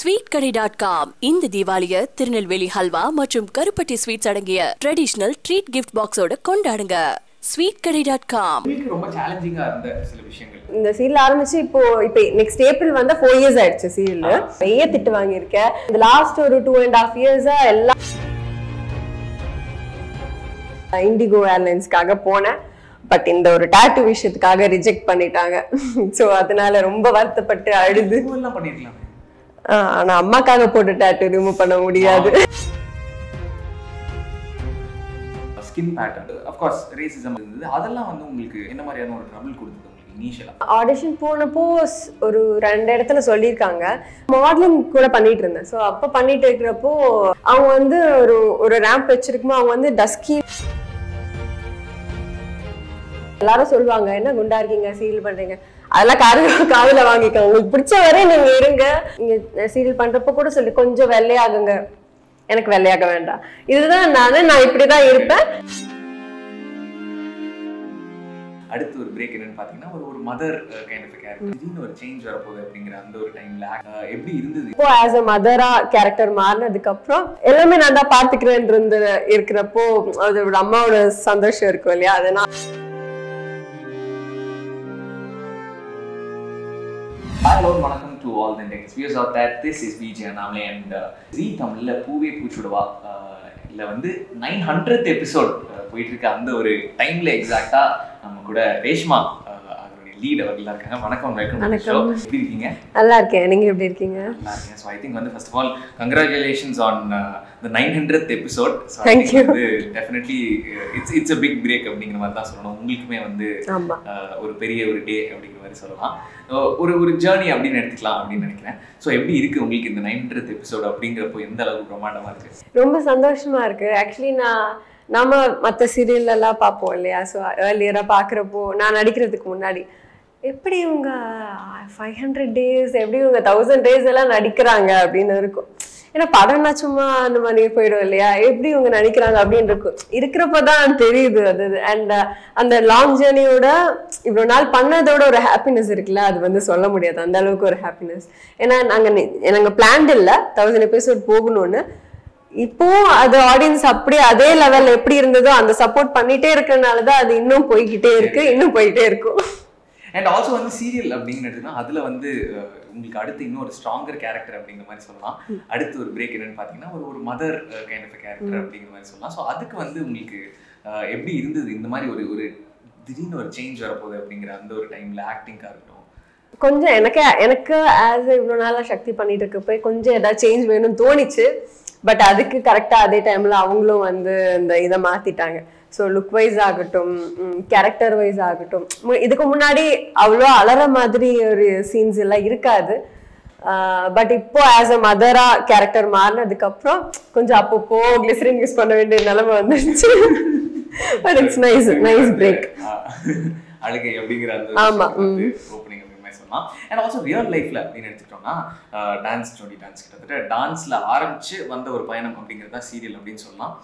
Sweet கடை dot com இந்த தீபாவளிய திருநெல்வேலி ஹல்வா மற்றும் கருப்பட்டி ஸ்வீட்ஸ் அடங்கிய ட்ரெடிஷனல் ட்ரீட் கிஃப்ட் பாக்ஸோட கொண்டாடுங்க ஸ்வீட் கடை டாட் காம் உங்களுக்கு ரொம்ப சேலஞ்சிங்கா இருந்த சில விஷயங்கள் இந்த சீரியல் ஆரம்பிச்சு இப்போ இப்போ நெக்ஸ்ட் ஏப்ரல் வந்தா ஃபோர் இயர்ஸ் ஆயிடுச்சு சீரியல் நிறைய திட்டு வாங்கியிருக்கேன் இந்த லாஸ்ட் ஒரு டூ அண்ட் ஹாஃப் இயர்ஸா எல்லாம் இண்டிகோ ஏர்லைன்ஸ்க்காக போனேன் பட் இந்த ஒரு டாட்டு விஷயத்துக்காக ரிஜெக்ட் பண்ணிட்டாங்க ஸோ அதனால ரொம்ப வருத்தப்பட்டு அழுது எல்லாம் பண்ணிருக்கலாம் ஆஹ் ஆனா அம்மாக்காக போட்டு டாட்டு ரிமூவ் பண்ண முடியாது ஸ்கின் பேட்டர்ன் அஃப்கோர்ஸ் ரேசிசம் இருந்தது அதெல்லாம் வந்து உங்களுக்கு என்ன மாதிரியான ஒரு ட்ரபிள் கொடுத்தது உங்களுக்கு இனிஷியலா ஆடிஷன் போனப்போ ஸ்- ஒரு ரெண்டு இடத்துல சொல்லியிருக்காங்க மாடலிங் கூட பண்ணிட்டு இருந்தேன் ஸோ அப்போ பண்ணிட்டு இருக்கிறப்போ அவங்க வந்து ஒரு ஒரு ரேம்ப் வச்சிருக்குமோ அவங்க வந்து டஸ்கி எல்லாரும் சொல்லுவாங்க என்ன குண்டா இருக்கீங்க சீரியல் பண்றீங்க அதெல்லாம் காது காதுல வாங்கிக்கோங்க உங்களுக்கு பிடிச்ச வரை நீங்க இருங்க நீங்க சீரியல் பண்றப்போ கூட சொல்லி கொஞ்சம் வெள்ளையாகுங்க எனக்கு வெள்ளையாக வேண்டாம் இதுதான் நானு நான் இப்படிதான் இருப்பேன் அடுத்து ஒரு பிரேக் என்னன்னு பாத்தீங்கன்னா ஒரு ஒரு மதர் கைண்ட் ஆஃப் கேரக்டர் திடீர்னு ஒரு சேஞ்ச் வரப்போகுது அப்படிங்கிற அந்த ஒரு டைம்ல எப்படி இருந்தது இப்போ ஆஸ் அ மதரா கேரக்டர் மாறினதுக்கு அப்புறம் எல்லாமே நான் தான் பாத்துக்கிறேன் இருந்து இருக்கிறப்போ அதோட அம்மாவோட சந்தோஷம் இருக்கும் இல்லையா அதை நான் ஹலோ வணக்கம் to all the techs views of that this is Vijay Annamalai and Zee தமிழ்ல பூவே பூச்சுடுவா இல்ல வந்து நைன் ஹண்ட்ரட் எபிசோட் போயிட்டு இருக்க அந்த ஒரு டைம்ல எக்ஸாக்டா நம்ம கூட ரேஷ்மா அஹ், அவருடைய லீட் அவர்கள் இருக்காங்க வணக்கம் வெல்கம் வணக்கம். எப்படி இருக்கீங்க நல்லா இருக்கேன் நீங்க எப்படி இருக்கீங்க நல்லா இருக்கேன் ஸோ ஐ திங்க் வந்து first of all congratulations on the nine hundred episode Thank you. வந்து definitely it's it's a big break அப்படிங்கிற மாதிரி தான் சொல்லணும் உங்களுக்குமே வந்து ஆமா அஹ், ஒரு பெரிய ஒரு டே அப்படிங்கிற மாதிரி சொல்லலாம் So, ஒரு ஒரு ஜேர்னி அப்படின்னு எடுத்துக்கலாம் அப்படின்னு நினைக்கிறேன் ஸோ எப்படி இருக்கு உங்களுக்கு இந்த நைன் ஹண்ட்ரட் எபிசோட் அப்படிங்கிறப்போ எந்த அளவுக்கு பிரம்மாண்டமா இருக்கு ரொம்ப சந்தோஷமா இருக்கு ஆக்சுவலி நான் நாம மற்ற சீரியல் எல்லாம் பார்ப்போம் இல்லையா ஸோ ஏர்லியரா பாக்குறப்போ நான் நடிக்கிறதுக்கு முன்னாடி எப்படி இவங்க ஃபைவ் ஹண்ட்ரட் டேஸ் எப்படி இவங்க தௌசண்ட் டேஸ் எல்லாம் நடிக்கிறாங்க அப்படின்னு இருக்கும் ஏன்னா படம்னா சும்மா அந்த மாதிரி போயிடும் இல்லையா எப்படி இவங்க நடிக்கிறாங்க அப்படின்னு இருக்கும் இருக்கிறப்ப தான் தெரியுது அது அண்ட் அந்த லாங் ஜேர்னியோட இவ்வளோ நாள் பண்ணதோட ஒரு ஹாப்பினஸ் இருக்குல்ல அது வந்து சொல்ல முடியாது அந்த அளவுக்கு ஒரு ஹாப்பினஸ் ஏன்னா நாங்கள் நாங்கள் பிளான்ட் இல்லை தௌசண்ட் எபிசோட் போகணும்னு இப்போ அது ஆடியன்ஸ் அப்படியே அதே லெவல்ல எப்படி இருந்ததோ அந்த சப்போர்ட் பண்ணிட்டே இருக்கறனால தான் அது இன்னும் போய்கிட்டே இருக்கு இன்னும் போயிட்டே இருக்கும் அண்ட் ஆல்சோ வந்து சீரியல் அப்படின்னு எடுத்துன்னா அதுல வந்து அஹ், உங்களுக்கு அடுத்து இன்னும் ஒரு ஸ்ட்ராங்கர் கேரக்டர் அப்படிங்கிற மாதிரி சொல்லலாம் அடுத்து ஒரு பிரேக் என்னன்னு பாத்தீங்கன்னா ஒரு ஒரு மதர் கைண்ட் ஆஃப் கேரக்டர் அப்படிங்கிற மாதிரி சொல்லலாம் ஸோ அதுக்கு வந்து உங்களுக்கு அஹ், எப்படி இருந்தது இந்த மாதிரி ஒரு ஒரு திடீர்னு ஒரு சேஞ்ச் வரப்போகுது அப்படிங்கிற அந்த ஒரு டைம்ல ஆக்டிங்காக இருக்கட்டும் கொஞ்சம் எனக்கு எனக்கு ஆஸ் இவ்வளோ நாளாக சக்தி பண்ணிட்டு இருக்க போய் கொஞ்சம் ஏதாவது சேஞ்ச் வேணும்னு தோணுச்சு பட் அதுக்கு கரெக்டாக அதே டைம்ல அவங்களும் வந்து இந்த இதை மாத்திட்டாங்க ஸோ லுக் வைஸ் ஆகட்டும் கேரக்டர் வைஸ் ஆகட்டும் மு- இதுக்கு முன்னாடி அவ்வளோ அலற மாதிரி ஒரு சீன்ஸ் எல்லாம் இருக்காது பட் இப்போ ஆஸ் அ மதரா கேரக்டர் மாறினதுக்கு அப்புறம் கொஞ்சம் அப்பப்போ கிளிசரின் யூஸ் பண்ண வேண்டிய நிலைமை வந்துருச்சு but it's nice nice break ah, அழுகை அப்படிங்கிற அந்த ஆமா, ஓப்பனிங் அப்படிங்கிற மாதிரி சொல்லலாம் அண்ட் ஆல்சோ ரியல் லைஃப்ல அப்படின்னு எடுத்துக்கிட்டோம்னா டான்ஸ் ஜோடி டான்ஸ் கிட்டத்தட்ட டான்ஸ்ல ஆரம்பிச்சு வந்த ஒரு பயணம் அப்படிங்கிறது தான் சீரியல் அப்படின்னு சொல்லலாம்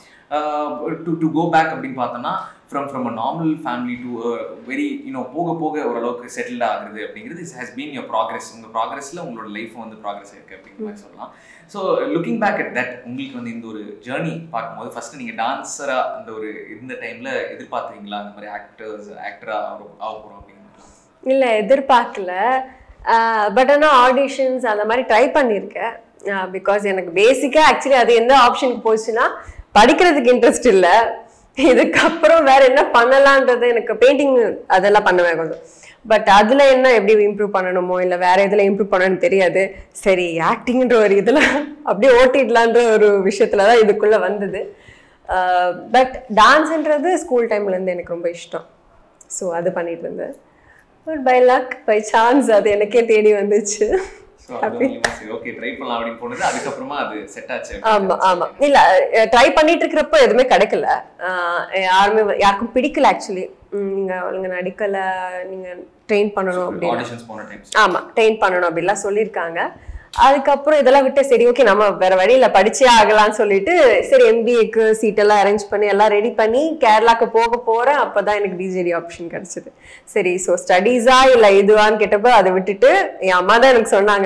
டு டு கோ பேக் அப்படின்னு பார்த்தோம்னா from from a normal family to very you know போக போக ஓரளவுக்கு செட்டில்ட் ஆகுறது அப்படிங்கிறது is has been your progress உங்கள் ப்ராக்ரஸில் உங்களோட லைஃப் வந்து ப்ராக்ரஸ் இருக்கு அப்படிங்கிற மாதிரி சொல்லலாம் so looking back at that உங்களுக்கு வந்து இந்த ஒரு ஜேர்னி பார்க்கும்போது ஃபர்ஸ்ட் நீங்கள் டான்ஸராக அந்த ஒரு இந்த டைமில் எதிர்பார்த்துறீங்களா அந்த மாதிரி ஆக்டர்ஸ் ஆக்டராக ஆக போகிறோம் அப்படின்னு இல்ல எதிர்பார்க்கல பட் ஆனால் ஆடிஷன்ஸ் அந்த மாதிரி ட்ரை பண்ணியிருக்கேன் பிகாஸ் எனக்கு பேசிக்காக ஆக்சுவலி அது எந்த ஆப்ஷனுக்கு போச்சுன்னா படிக்கிறதுக்கு இன்ட்ரெஸ்ட் இல்லை இதுக்கப்புறம் வேற என்ன பண்ணலான்றது எனக்கு பெயிண்டிங் அதெல்லாம் பண்ணுவேன் கொஞ்சம் பட் அதுல என்ன எப்படி இம்ப்ரூவ் பண்ணணுமோ இல்லை வேற எதுல இம்ப்ரூவ் பண்ணணும்னு தெரியாது சரி ஆக்டிங்ன்ற ஒரு இதுல அப்படியே ஓட்டிடலான்ற ஒரு விஷயத்துல தான் இதுக்குள்ள வந்தது பட் டான்ஸ்ன்றது ஸ்கூல் டைம்ல இருந்து எனக்கு ரொம்ப இஷ்டம் ஸோ அது பண்ணிட்டு இருந்தேன் but by luck by chance அது எனக்கே தேடி வந்துச்சு ஸோ அது மூலியமா சரி ஓகே ட்ரை பண்ணலாம் அப்படின்னு போனது அதுக்கப்புறமா அது செட் ஆச்சு ஆமா ஆமா இல்ல ட்ரை பண்ணிட்டு இருக்கிறப்ப எதுவுமே கிடைக்கல அஹ் யாருமே வ- யாருக்கும் பிடிக்கல ஆக்சுவலி நீங்க ஒழுங்கா நடிக்கல நீங்க ட்ரெயின் பண்ணணும் அப்படின்னு ஆடிஷன்ஸ் போன டைம்ஸ் ஆமா ட்ரெயின் பண்ணணும் அப்படிலாம் சொல்லியிருக்காங்க அதுக்கப்புறம் இதெல்லாம் விட்டு சரி ஓகே நம்ம வேற வழியில படிச்சே ஆகலாம்னு சொல்லிட்டு சரி எம்பிஏக்கு சீட் எல்லாம் அரேஞ்ச் பண்ணி எல்லாம் ரெடி பண்ணி கேரளாக்கு போக போறேன் அப்பதான் எனக்கு டிஜேடி ஆப்ஷன் கிடைச்சது சரி ஸோ ஸ்டடீஸா இல்ல இதுவான்னு கேட்டப்போ அதை விட்டுட்டு என் அம்மா தான் எனக்கு சொன்னாங்க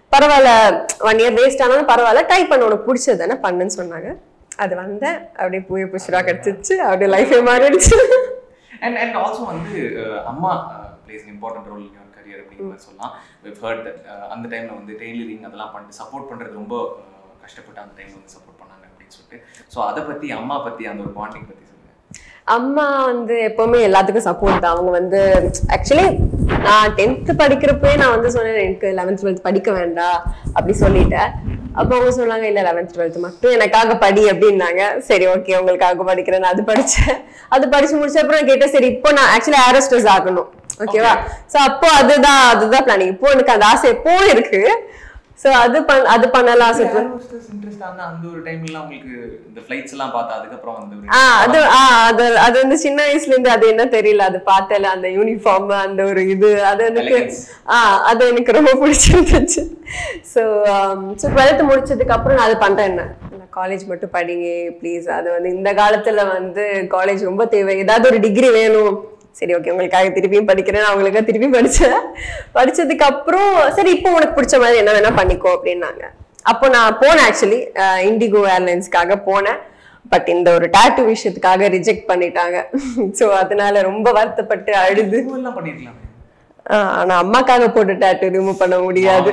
பரவாயில்ல ஒன் இயர் வேஸ்ட் ஆனாலும் பரவாயில்ல ட்ரை பண்ண உனக்கு பிடிச்சது தானே பண்ணுன்னு சொன்னாங்க அது வந்தேன் அப்படியே பூய புஷ்ரா கிடைச்சிச்சு அப்படியே லைஃபே மாறிடுச்சு அண்ட் அண்ட் ஆல்சோ வந்து அஹ், அம்மா plays important role in your career அப்படிங்கிற மாதிரி சொல்லலாம் விவ் ஹர்ட் தட் அந்த டைம்ல வந்து டெய்லரிங் அதெல்லாம் பண்ணிட்டு சப்போர்ட் பண்றது ரொம்ப அஹ், கஷ்டப்பட்டு அந்த டைம்ல வந்து சப்போர்ட் பண்ணாங்க அப்படின்னு சொல்லிட்டு ஸோ அதை பத்தி அம்மா பத்தி அந்த ஒரு பாண்டிங் பத்தி சொல்லுங்க அம்மா வந்து எப்பவுமே எல்லாத்துக்கும் சப்போர்ட் தான் அவங்க வந்து ஆக்சுவலி நான் டென்த்து படிக்கிறப்பே நான் வந்து சொன்னேன் எனக்கு லெவன்த் டுவெல்த் படிக்க வேண்டாம் அப்படி சொல்லிட்டேன் அப்போ அவங்க சொன்னாங்க இல்லை லெவன்த் டுவெல்த் மட்டும் எனக்காக படி அப்படின்னாங்க சரி ஓகே உங்களுக்காக படிக்கிறேன் நான் அது படிச்சேன் அது படிச்சு முடிச்ச அப்புறம் கேட்டேன் சரி இப்போ நான் ஆக்சுவலி ஏரோஸ்டர்ஸ் ஆகணும் ஓகேவா ஸோ அப்போ அதுதான் அதுதான் பிளானிங் இப்போ எனக்கு அந்த ஆசை எப்பவும் இருக்கு ஸோ அது பண் அது பண்ணலாம் ஆசை இன்ட்ரெஸ்ட் ஆன அந்த ஒரு டைம்ல உங்களுக்கு இந்த ஃபிளைட்ஸ் எல்லாம் பார்த்தா அதுக்கப்புறம் வந்து ஒரு ஆ அது ஆ அது அது வந்து சின்ன வயசுல இருந்து அது என்ன தெரியல அது பார்த்தல அந்த யூனிஃபார்ம் அந்த ஒரு இது அது எனக்கு Elegance. ஆ அது எனக்கு ரொம்ப பிடிச்சிருந்துச்சு ஸோ ஸோ டுவெல்த் முடிச்சதுக்கு அப்புறம் நான் அது பண்றேன் என்ன காலேஜ் மட்டும் படிங்க ப்ளீஸ் அது வந்து இந்த காலத்துல வந்து காலேஜ் ரொம்ப தேவை ஏதாவது ஒரு டிகிரி வேணும் சரி ஓகே உங்களுக்காக திருப்பியும் படிக்கிறேன் நான் உங்களுக்காக திருப்பி படிச்சேன் படிச்சதுக்கு அப்புறம் சரி இப்போ உனக்கு பிடிச்ச மாதிரி என்ன வேணா பண்ணிக்கோ அப்படின்னாங்க அப்போ நான் போனேன் ஆக்சுவலி இண்டிகோ ஏர்லைன்ஸ்க்காக போனேன் பட் இந்த ஒரு டாட்டு விஷயத்துக்காக ரிஜெக்ட் பண்ணிட்டாங்க ஸோ அதனால ரொம்ப வருத்தப்பட்டு அழுது எல்லாம் பண்ணிருக்கலாமே ஆஹ் ஆனா அம்மாக்காக போட்ட டாட்டு ரிமூவ் பண்ண முடியாது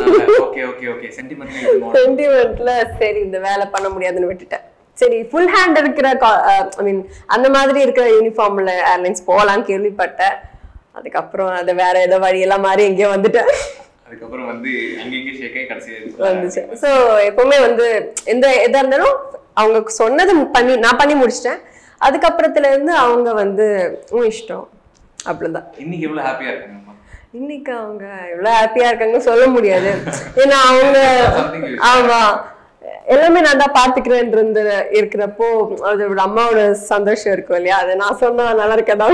ஓகே ஓகே ஓகே சென்டிமெண்ட் சென்டிமெண்ட்ல சரி இந்த வேலை பண்ண முடியாதுன்னு விட்டுட்டேன் சரி ஃபுல் ஹேண்ட் இருக்கிற ஐ மீன் அந்த மாதிரி இருக்கிற யூனிஃபார்ம்ல ஏர்லைன்ஸ் போகலான்னு கேள்விப்பட்டேன் அதுக்கப்புறம் அது வேற ஏதோ வழியெல்லாம் மாறி எங்கேயோ வந்துட்டேன் அதுக்கப்புறம் வந்து அங்கங்க ஷேக்கே கடைசி வந்துச்சு ஸோ எப்பவுமே வந்து எந்த எதா இருந்தாலும் அவங்க சொன்னது பண்ணி நான் பண்ணி முடிச்சிட்டேன் அதுக்கப்புறத்துல இருந்து அவங்க வந்து உன் இஷ்டம் அப்படிதான் இன்னைக்கு எவ்வளவு ஹாப்பியா இருக்காங்க அம்மா இன்னைக்கு அவங்க எவ்வளவு ஹாப்பியா இருக்காங்கன்னு சொல்ல முடியாது ஏன்னா அவங்க Something you- ஆமா எல்லாமே நான் தான் பாத்துக்கிறேன் இருந்து இருக்கிறப்போ அதோட அம்மாவோட சந்தோஷம் இருக்கும் இல்லையா அதை நான் சொன்னா நல்லா இருக்காது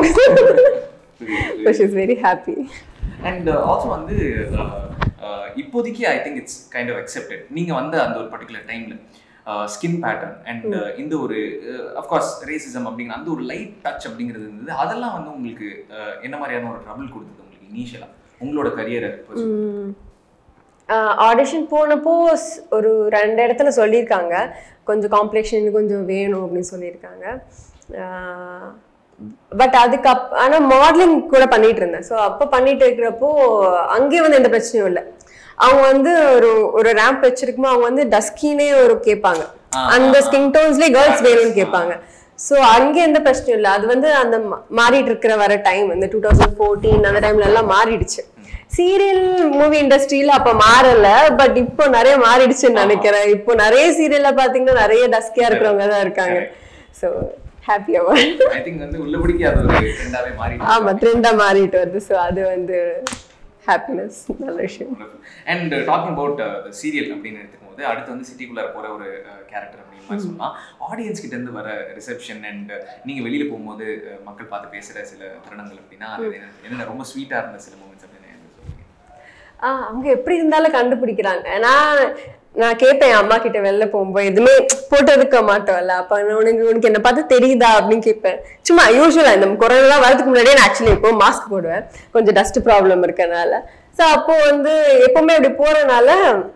அவங்க is very happy and also வந்து uh, uh, இப்போதைக்கு I think it's kind of accepted நீங்க வந்த அந்த ஒரு பர்டிகுலர் டைம்ல ஸ்கின் பேட்டர்ன் அண்ட் இந்த ஒரு அஃப்கோர்ஸ் ரேசிசம் அப்படிங்கிற அந்த ஒரு லைட் டச் அப்படிங்கிறது இருந்தது அதெல்லாம் வந்து உங்களுக்கு uh, என்ன மாதிரியான ஒரு ட்ரபிள் கொடுத்தது உங்களுக்கு இனிஷியலா உங்களோட கரியரை ஆடிஷன் போனப்போ ஸ்- ஒரு ரெண்டு இடத்துல சொல்லியிருக்காங்க கொஞ்சம் காம்ப்ளெக்ஷன் கொஞ்சம் வேணும் அப்படின்னு சொல்லியிருக்காங்க பட் அதுக்கு அப் ஆனால் மாடலிங் கூட பண்ணிட்டு இருந்தேன் ஸோ அப்போ பண்ணிட்டு இருக்கிறப்போ அங்கேயும் வந்து எந்த பிரச்சனையும் இல்லை அவங்க வந்து ஒரு ஒரு ரேம்ப் வச்சிருக்குமோ அவங்க வந்து டஸ்கினே ஒரு கேட்பாங்க அந்த ஸ்கின் டோன்ஸ்லேயே கேர்ள்ஸ் வேணும்னு கேட்பாங்க ஸோ அங்கே எந்த பிரச்சனையும் இல்லை அது வந்து அந்த மா- மாறிட்டு இருக்கிற வர டைம் வந்து டூ தௌசண்ட் ஃபோர்டீன் அந்த டைம்ல எல்லாம் மாறிடுச்சு சீரியல் மூவி இண்டஸ்ட்ரியில அப்ப மாறல பட் இப்போ நிறைய மாறிடுச்சுன்னு நினைக்கிறேன் இப்போ நிறைய சீரியல்ல பாத்தீங்கன்னா நிறைய டஸ்கியா இருக்கிறவங்க தான் இருக்காங்க ஸோ ஹாப்பியா ஐ திங்க் வந்து உள்ளபடிக்கு அது ஒரு ட்ரெண்டாவே மாறி ஆமா ட்ரெண்டா மாறிட்டு வருது ஸோ அது வந்து ஹாப்பினஸ் நல்ல விஷயம் அண்ட் டாக்கிங் அபவுட் சீரியல் அப்படின்னு எடுத்துக்கும் போது அடுத்து வந்து சிட்டிக்குள்ளார போற ஒரு கேரக்டர் அப்படின்னு மாதிரி சொல்லலாம் ஆடியன்ஸ் கிட்ட இருந்து வர ரிசப்ஷன் அண்ட் நீங்க வெளியில போகும்போது uh, மக்கள் பார்த்து பேசுற சில தருணங்கள் அப்படின்னா அது என்ன- என்னென்ன ரொம்ப ஸ்வீட்டா இருந்த சில மூமெண்ட்ஸ் அப்படின்னு என்ன சொல்லுவீங்க ஆ அவங்க எப்படி இருந்தாலும் கண்டுபிடிக்கிறாங்க நான் நான் கேட்பேன் என் அம்மா கிட்ட வெளில போகும்போது எதுவுமே போட்டு இருக்க மாட்டோம்ல அப்ப நான் உனக்கு உனக்கு என்ன பார்த்து தெரியுதா அப்படின்னு கேட்பேன் சும்மா யூஸ்வலா இந்த கொரோனா வரதுக்கு முன்னாடியே நான் ஆக்சுவலி இப்போ மாஸ்க் போடுவேன் கொஞ்சம் டஸ்ட் ப்ராப்ளம் இருக்கனால ஸோ அப்போ வந்து எப்பவுமே அப்படி போறனால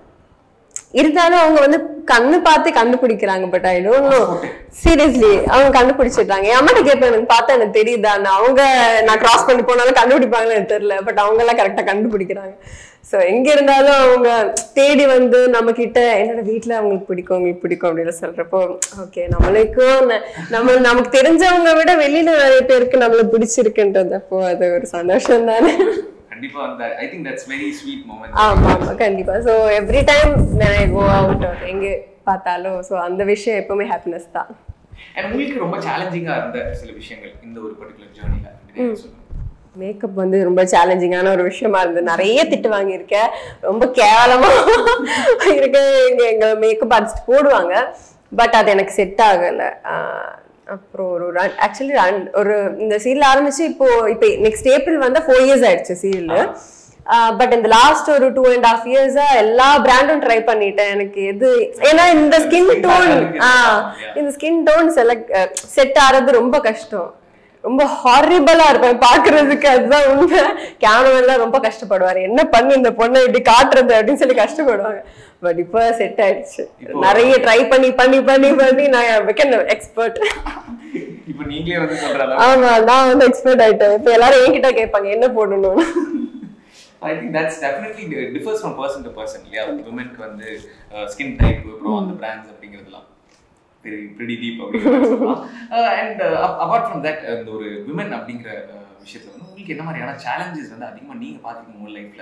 இருந்தாலும் அவங்க வந்து கண்ணு பார்த்து கண்டுபிடிக்கிறாங்க but I don't know seriously அவங்க கண்டுபிடிச்சிடுறாங்க என் அம்மாட்ட கேட்பேன் எனக்கு பார்த்தா எனக்கு தெரியுதான்னு அவங்க நான் கிராஸ் பண்ணி போனாலும் கண்டுபிடிப்பாங்கன்னு எனக்கு தெரியல பட் அவங்க எல்லாம் கரெக்டா கண்டுபிடிக்கிறாங்க ஸோ எங்க இருந்தாலும் அவங்க தேடி வந்து நம்ம கிட்ட என்னோட வீட்ல அவங்களுக்கு பிடிக்கும் அவங்களுக்கு பிடிக்கும் அப்படின்னு சொல்றப்போ ஓகே நம்மளுக்கும் ந- நம்ம நமக்கு தெரிஞ்சவங்க விட வெளியில நிறைய பேருக்கு நம்மள பிடிச்சிருக்குன்றதப்போ அது ஒரு சந்தோஷம் தானே கண்டிப்பா அந்த I think that's very sweet moment ஆமா ஆமா கண்டிப்பா ஸோ எவ்ரி டைம் நான் கோ அவுட் எங்க பார்த்தாலும் ஸோ அந்த விஷயம் எப்பவுமே ஹாப்பினஸ் தான் அண்ட் உங்களுக்கு ரொம்ப சேலஞ்சிங்கா இருந்த சில விஷயங்கள் இந்த ஒரு பர்டிகுலர் ஜேர்னில அப்படின்னு சொல்லுங்க மேக்கப் வந்து ரொம்ப சேலஞ்சிங்கான ஒரு விஷயமா இருந்தது நிறைய திட்டு வாங்கியிருக்கேன் ரொம்ப கேவலமா இருக்க எங்க எங்க மேக்கப் ஆர்டிஸ்ட் போடுவாங்க பட் அது எனக்கு செட் ஆகல ஆஹ் அப்புறம் ஒரு ஆக்சுவலி ஒரு இந்த சீரியல் ஆரம்பிச்சு இப்போ இப்போ நெக்ஸ்ட் ஏப்ரல் வந்தா ஃபோர் இயர்ஸ் ஆயிடுச்சு சீரியல் பட் இந்த லாஸ்ட் ஒரு டூ அண்ட் ஹாஃப் இயர்ஸா எல்லா பிராண்டும் ட்ரை பண்ணிட்டேன் எனக்கு எது ஏன்னா இந்த ஸ்கின் டோன் ஆஹ் இந்த ஸ்கின் டோன் செலக்ட் செட் ஆறது ரொம்ப கஷ்டம் ரொம்ப ஹாரிபிளா இருப்பேன் பாக்குறதுக்கு அதுதான் உண்மை கேமராமேன்லாம் ரொம்ப கஷ்டப்படுவாரு என்ன பண்ணு இந்த பொண்ணை இப்படி காட்டுறது அப்படின்னு சொல்லி கஷ்டப்படுவாங்க பட் இப்போ செட் ஆயிடுச்சு இப்போ- நிறைய ட்ரை பண்ணி பண்ணி பண்ணி பண்ணி நான் வெக்கன் எக்ஸ்பர்ட் இப்போ நீங்களே வந்து சொல்ற அளவுக்கு ஆமா நான் வந்து எக்ஸ்பர்ட் ஆயிட்டேன் இப்போ எல்லாரும் என்கிட்ட கேட்பாங்க என்ன போடணும்னு I think that's definitely differs from person to person இல்லையா விமனுக்கு வந்து ஸ்கின் டைப் அப்புறம் அந்த பிராண்ட்ஸ் அப்படிங்கிறதுலாம் வெரி pretty டீப் அப்படின்னு சொல்லலாம் அண்ட் அபார்ட் ஃப்ரம் தட் இந்த ஒரு விமன் அப்படிங்கிற uh, விஷயத்துல வந்து உங்களுக்கு என்ன மாதிரியான சேலஞ்சஸ் வந்து அதிகமா நீங்க பார்த்துருக்கீங்க உங்க லைஃப்ல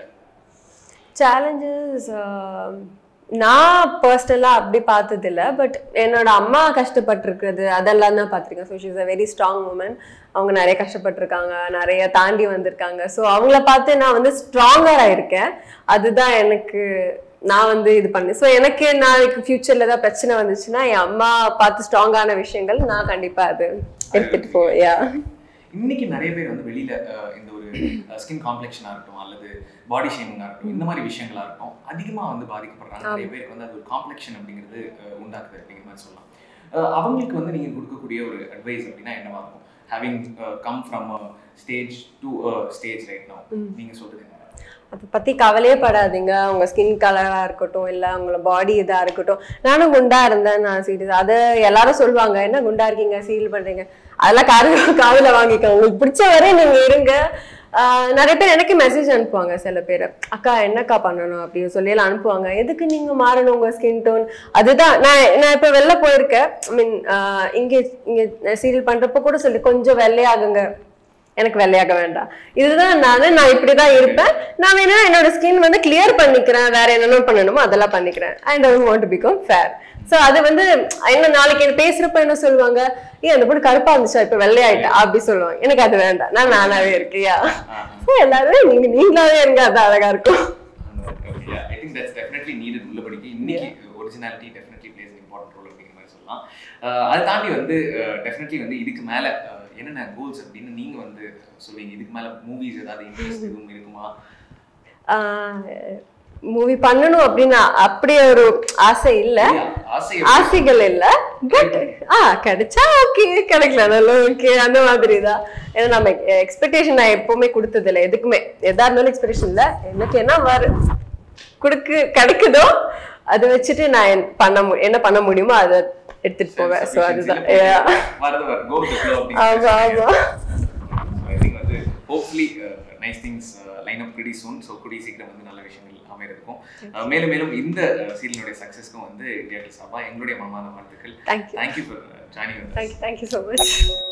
சேலஞ்சஸ் நான் பர்சனலாக அப்படி பார்த்ததில்ல பட் என்னோட அம்மா கஷ்டப்பட்டிருக்கிறது அதெல்லாம் தான் பார்த்துருக்கேன் so she's a very strong woman அவங்க நிறைய கஷ்டப்பட்டிருக்காங்க நிறைய தாண்டி வந்திருக்காங்க ஸோ அவங்கள பார்த்து நான் வந்து ஸ்ட்ராங்கராக இருக்கேன் அதுதான் எனக்கு நான் வந்து இது பண்ணேன் ஸோ எனக்கு நாளைக்கு ஃப்யூச்சரில் ஏதாவது பிரச்சனை வந்துச்சுன்னா என் அம்மா பார்த்து ஸ்ட்ராங்கான விஷயங்கள் நான் கண்டிப்பாக அது எடுத்துகிட்டு போவேன் யா இன்னைக்கு நிறைய பேர் வந்து வெளியில uh, இந்த ஒரு ஸ்கின் காம்ப்ளெக்ஷனா இருக்கட்டும் அல்லது பாடி ஷேமிங்கா இருக்கட்டும் இந்த மாதிரி விஷயங்களா இருக்கட்டும் அதிகமா வந்து பாதிக்கப்படுறாங்க நிறைய பேருக்கு வந்து அது ஒரு காம்ப்ளெக்ஷன் அப்படிங்கிறது uh, உண்டாக்குது அப்படிங்கிற மாதிரி சொல்லலாம் Uh, அவங்களுக்கு வந்து நீங்க கொடுக்கக்கூடிய ஒரு அட்வைஸ் அப்படின்னா என்னவா இருக்கும் having come from stage to stage right no நீங்க சொல்றது என்ன அதை பத்தி கவலையே படாதீங்க உங்க ஸ்கின் கலரா இருக்கட்டும் இல்ல உங்களோட பாடி இதா இருக்கட்டும் நானும் குண்டா இருந்தேன் நான் சீரியஸ் அது எல்லாரும் சொல்லுவாங்க என்ன குண்டா இருக்கீங்க சீல் பண்றீங்க அதெல்லாம் காது காதுல வாங்கிக்கோங்க உங்களுக்கு பிடிச்ச வரை நீங்க இருங்க ஆஹ் நிறைய பேர் எனக்கு மெசேஜ் அனுப்புவாங்க சில பேர் அக்கா என்னக்கா பண்ணணும் அப்படின்னு சொல்லி எல்லாம் அனுப்புவாங்க எதுக்கு நீங்க மாறணும் உங்க ஸ்கின் டோன் அதுதான் நான் நான் இப்ப வெளில போயிருக்கேன் ஐ மீன் இங்க இங்க சீரியல் பண்றப்ப கூட சொல்லி கொஞ்சம் வெள்ளையாகுங்க எனக்கு வெள்ளையாக வேண்டாம் இதுதான் நானு நான் இப்படிதான் இருப்பேன் நான் வேணா என்னோட ஸ்கின் வந்து கிளியர் பண்ணிக்கிறேன் வேற என்னென்ன பண்ணணுமோ அதெல்லாம் பண்ணிக்கிறேன் I don't want to become fair so அது வந்து என்ன நாளைக்கு என்ன பேசுறப்ப என்ன சொல்லுவாங்க ஏன் அந்த பொண்ணு கருப்பா இருந்துச்சா இப்ப வெள்ளையாயிட்டா அப்படி சொல்லுவாங்க எனக்கு அது வேண்டாம் நான் நானாவே இருக்கியா ஸோ எல்லாரும் நீங்க நீங்களாவே இருங்க அது அழகா இருக்கும் I think that's definitely needed உள்ளபடிக்கு இன்னைக்கு originality definitely plays important role அப்படிங்கிற மாதிரி சொல்லலாம் அஹ் அதை தாண்டி வந்து டெஃபினெட்லி வந்து இதுக்கு மேல அஹ், என்னென்ன கோல்ஸ் அப்படின்னு நீங்க வந்து சொல்லுவீங்க இதுக்கு மேல மூவிஸ் ஏதாவது இன்ட்ரெஸ்ட் எதுவும் இருக்குமா மூவி பண்ணணும் அப்படின்னு அப்படியே ஒரு ஆசை இல்ல இல்லையா? ஆசை ஆசைகள் இல்ல பட் ஆ கிடைச்சா ஓகே கிடைக்கல நல்லா ஓகே அந்த மாதிரி தான் ஏன்னா நம்ம எக்ஸ்பெக்டேஷன் நான் எப்பவுமே கொடுத்தது இல்லை எதுக்குமே எதா இருந்தாலும் எக்ஸ்பெக்டேஷன் இல்ல எனக்கு என்ன வரு கொடுக்கு கிடைக்குதோ அதை வச்சுட்டு நான் என் பண்ண மு- என்ன பண்ண முடியுமோ அதை எடுத்துட்டு போவேன் ஸோ அதுதான் Yeah. வரது வர கோ டு ஃப்ளோ ஆமா ஆமா ஐ திங்க் வந்து hopefully nice things line up pretty soon so கூடிய சீக்கிரம் வந்து நல்ல விஷயங்கள் அமையறதுக்கும் Uh, மேலும் மேலும் இந்த சீரியலுடைய சக்ஸஸ்க்கும் வந்து இந்தியா சார்பா எங்களுடைய மனமான வாழ்த்துக்கள் Thank you. Thank you for joining thank you thank you so much